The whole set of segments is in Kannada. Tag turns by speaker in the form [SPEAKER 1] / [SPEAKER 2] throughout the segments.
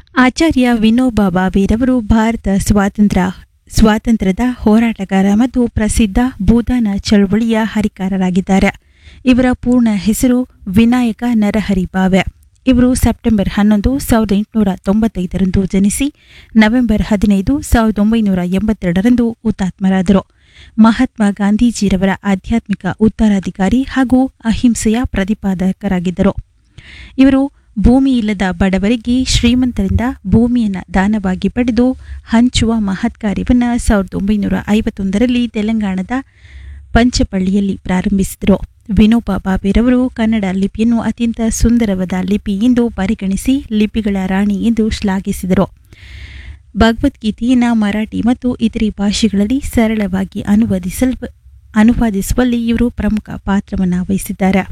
[SPEAKER 1] ಆಚಾರ್ಯ ವಿನೋಬಾ ಭಾವೆರವರು ಭಾರತ ಸ್ವಾತಂತ್ರ್ಯ ಸ್ವಾತಂತ್ರ್ಯದ ಹೋರಾಟಗಾರ ಮತ್ತು ಪ್ರಸಿದ್ಧ ಭೂದಾನ ಚಳವಳಿಯ ಹರಿಕಾರರಾಗಿದ್ದಾರೆ ಇವರ ಪೂರ್ಣ ಹೆಸರು ವಿನಾಯಕ ನರಹರಿ ಭಾವೆ ಇವರು ಸೆಪ್ಟೆಂಬರ್ ಹನ್ನೊಂದು ಸಾವಿರದ ಎಂಟುನೂರ ತೊಂಬತ್ತೈದರಂದು ಜನಿಸಿ ನವೆಂಬರ್ ಹದಿನೈದು ಸಾವಿರದ ಒಂಬೈನೂರ ಎಂಬತ್ತೆರಡರಂದು ಹುತಾತ್ಮರಾದರು ಮಹಾತ್ಮ ಗಾಂಧೀಜಿರವರ ಆಧ್ಯಾತ್ಮಿಕ ಉತ್ತರಾಧಿಕಾರಿ ಹಾಗೂ ಅಹಿಂಸೆಯ ಪ್ರತಿಪಾದಕರಾಗಿದ್ದರು ಇವರು ಭೂಮಿ ಇಲ್ಲದ ಬಡವರಿಗೆ ಶ್ರೀಮಂತರಿಂದ ಭೂಮಿಯನ್ನು ದಾನವಾಗಿ ಪಡೆದು ಹಂಚುವ ಮಹತ್ ಕಾರ್ಯವನ್ನು ಸಾವಿರದ ಒಂಬೈನೂರ ಐವತ್ತೊಂದರಲ್ಲಿ ತೆಲಂಗಾಣದ ಪಂಚಪಳ್ಳಿಯಲ್ಲಿ ಪ್ರಾರಂಭಿಸಿದರು ವಿನೋಬಾ ಭಾವೆರವರು ಕನ್ನಡ ಲಿಪಿಯನ್ನು ಅತ್ಯಂತ ಸುಂದರವಾದ ಲಿಪಿ ಎಂದು ಪರಿಗಣಿಸಿ ಲಿಪಿಗಳ ರಾಣಿ ಎಂದು ಶ್ಲಾಘಿಸಿದರು ಭಗವದ್ಗೀತೆಯನ್ನು ಮರಾಠಿ ಮತ್ತು ಇತರೆ ಭಾಷೆಗಳಲ್ಲಿ ಸರಳವಾಗಿ ಅನುವಾದಿಸಲ್ ಅನುವಾದಿಸುವಲ್ಲಿ ಇವರು ಪ್ರಮುಖ ಪಾತ್ರವನ್ನು ವಹಿಸಿದ್ದಾರೆ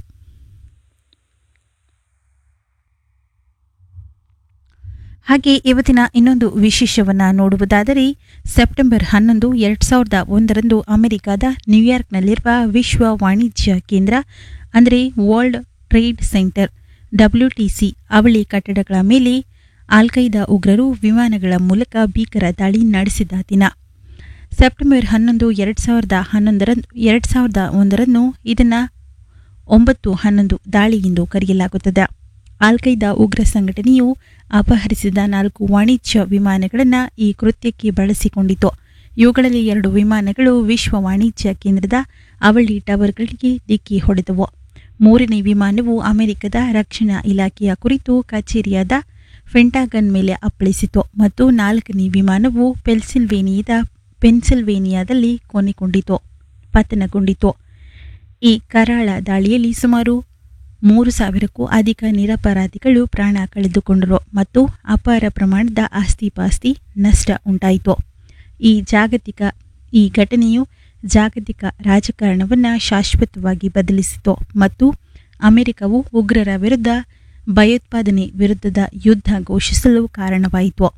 [SPEAKER 1] ಹಾಗೆ ಇವತ್ತಿನ ಇನ್ನೊಂದು ವಿಶೇಷವನ್ನ ನೋಡುವುದಾದರೆ ಸೆಪ್ಟೆಂಬರ್ ಹನ್ನೊಂದು ಎರಡ್ ಸಾವಿರದ ಒಂದರಂದು ಅಮೆರಿಕದ ನ್ಯೂಯಾರ್ಕ್ನಲ್ಲಿರುವ ವಿಶ್ವ ವಾಣಿಜ್ಯ ಕೇಂದ್ರ ಅಂದರೆ ವರ್ಲ್ಡ್ ಟ್ರೇಡ್ ಸೆಂಟರ್ ಡಬ್ಲ್ಯೂಟಿಸಿ ಅವಳಿ ಕಟ್ಟಡಗಳ ಮೇಲೆ ಆಲ್ಖೈದಾ ಉಗ್ರರು ವಿಮಾನಗಳ ಮೂಲಕ ಭೀಕರ ದಾಳಿ ನಡೆಸಿದ ದಿನ ಸೆಪ್ಟೆಂಬರ್ ಹನ್ನೊಂದು ಎರಡು ಸಾವಿರದ ಹನ್ನೊಂದರಂದು ಎರಡು ಸಾವಿರದ ಒಂದರಂದು ಇದನ್ನು ಒಂಬತ್ತು ಹನ್ನೊಂದು ದಾಳಿ ಎಂದು ಕರೆಯಲಾಗುತ್ತದೆ ಆಲ್ಖೈದಾ ಉಗ್ರ ಸಂಘಟನೆಯು ಅಪಹರಿಸಿದ ನಾಲ್ಕು ವಾಣಿಜ್ಯ ವಿಮಾನಗಳನ್ನು ಈ ಕೃತ್ಯಕ್ಕೆ ಬಳಸಿಕೊಂಡಿತು ಇವುಗಳಲ್ಲಿ ಎರಡು ವಿಮಾನಗಳು ವಿಶ್ವ ವಾಣಿಜ್ಯ ಕೇಂದ್ರದ ಅವಳಿ ಟವರ್ಗಳಿಗೆ ಡಿಕ್ಕಿ ಹೊಡೆದವು ಮೂರನೇ ವಿಮಾನವು ಅಮೆರಿಕದ ರಕ್ಷಣಾ ಇಲಾಖೆಯ ಕುರಿತು ಕಚೇರಿಯಾದ ಫೆಂಟಾಗನ್ ಮೇಲೆ ಅಪ್ಪಳಿಸಿತು ಮತ್ತು ನಾಲ್ಕನೇ ವಿಮಾನವು ಪೆನ್ಸಿಲ್ವೇನಿಯಾದ ಪೆನ್ಸಿಲ್ವೇನಿಯಾದಲ್ಲಿ ಕೊನೆಗೊಂಡಿತು ಪತನಗೊಂಡಿತು ಈ ಕರಾಳ ದಾಳಿಯಲ್ಲಿ ಸುಮಾರು ಮೂರು ಸಾವಿರಕ್ಕೂ ಅಧಿಕ ನಿರಪರಾಧಿಗಳು ಪ್ರಾಣ ಕಳೆದುಕೊಂಡರು ಮತ್ತು ಅಪಾರ ಪ್ರಮಾಣದ ಆಸ್ತಿಪಾಸ್ತಿ ನಷ್ಟ ಉಂಟಾಯಿತು ಈ ಜಾಗತಿಕ ಈ ಘಟನೆಯು ಜಾಗತಿಕ ರಾಜಕಾರಣವನ್ನು ಶಾಶ್ವತವಾಗಿ ಬದಲಿಸಿತು ಮತ್ತು ಅಮೆರಿಕವು ಉಗ್ರರ ವಿರುದ್ಧ ಭಯೋತ್ಪಾದನೆ ವಿರುದ್ಧದ ಯುದ್ಧ ಘೋಷಿಸಲು ಕಾರಣವಾಯಿತು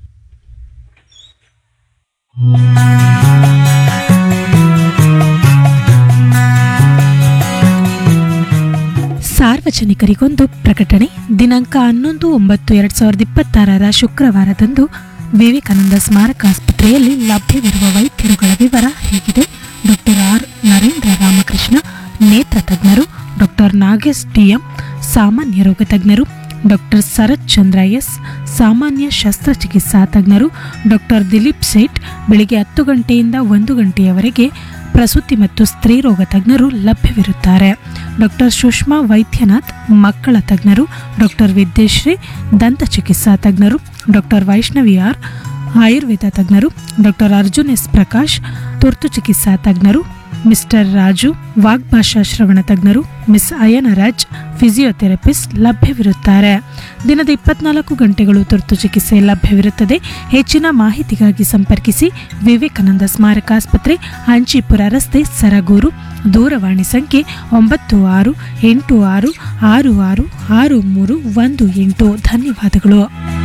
[SPEAKER 2] ಸಾರ್ವಜನಿಕರಿಗೊಂದು ಪ್ರಕಟಣೆ ದಿನಾಂಕ ಹನ್ನೊಂದು ಒಂಬತ್ತು ಎರಡ್ ಸಾವಿರದ ಇಪ್ಪತ್ತಾರರ ಶುಕ್ರವಾರದಂದು ವಿವೇಕಾನಂದ ಸ್ಮಾರಕ ಆಸ್ಪತ್ರೆಯಲ್ಲಿ ಲಭ್ಯವಿರುವ ವೈದ್ಯರುಗಳ ವಿವರ ಹೇಗಿದೆ ಡಾಕ್ಟರ್ ಆರ್ ನರೇಂದ್ರ ರಾಮಕೃಷ್ಣ ನೇತ್ರ ತಜ್ಞರು ಡಾಕ್ಟರ್ ನಾಗೇಶ್ ಡಿಎಂ ಸಾಮಾನ್ಯ ರೋಗ ತಜ್ಞರು ಡಾಕ್ಟರ್ ಶರತ್ ಚಂದ್ರ ಎಸ್ ಸಾಮಾನ್ಯ ಶಸ್ತ್ರಚಿಕಿತ್ಸಾ ತಜ್ಞರು ಡಾಕ್ಟರ್ ದಿಲೀಪ್ ಸೇಠ್ ಬೆಳಿಗ್ಗೆ ಹತ್ತು ಗಂಟೆಯಿಂದ ಒಂದು ಗಂಟೆಯವರೆಗೆ ಪ್ರಸೂತಿ ಮತ್ತು ಸ್ತ್ರೀರೋಗ ತಜ್ಞರು ಲಭ್ಯವಿರುತ್ತಾರೆ ಡಾಕ್ಟರ್ ಸುಷ್ಮಾ ವೈದ್ಯನಾಥ್ ಮಕ್ಕಳ ತಜ್ಞರು ಡಾಕ್ಟರ್ ವಿದ್ಯಶ್ರೀ ದಂತ ಚಿಕಿತ್ಸಾ ತಜ್ಞರು ಡಾಕ್ಟರ್ ವೈಷ್ಣವಿ ಆರ್ ಆಯುರ್ವೇದ ತಜ್ಞರು ಡಾಕ್ಟರ್ ಅರ್ಜುನ್ ಎಸ್ ಪ್ರಕಾಶ್ ತುರ್ತು ಚಿಕಿತ್ಸಾ ತಜ್ಞರು ಮಿಸ್ಟರ್ ರಾಜು ವಾಗ್ಭಾಷಾ ಶ್ರವಣ ತಜ್ಞರು ಮಿಸ್ ಅಯನರಾಜ್ ಫಿಸಿಯೋಥೆರಪಿಸ್ಟ್ ಲಭ್ಯವಿರುತ್ತಾರೆ ದಿನದ ಇಪ್ಪತ್ನಾಲ್ಕು ಗಂಟೆಗಳು ತುರ್ತು ಚಿಕಿತ್ಸೆ ಲಭ್ಯವಿರುತ್ತದೆ ಹೆಚ್ಚಿನ ಮಾಹಿತಿಗಾಗಿ ಸಂಪರ್ಕಿಸಿ ವಿವೇಕಾನಂದ ಸ್ಮಾರಕ ಆಸ್ಪತ್ರೆ ಹಂಚಿಪುರ ರಸ್ತೆ ಸರಗೂರು ದೂರವಾಣಿ ಸಂಖ್ಯೆ ಒಂಬತ್ತು ಆರು ಎಂಟು ಆರು ಆರು ಆರು ಆರು ಮೂರು ಒಂದು ಎಂಟು ಧನ್ಯವಾದಗಳು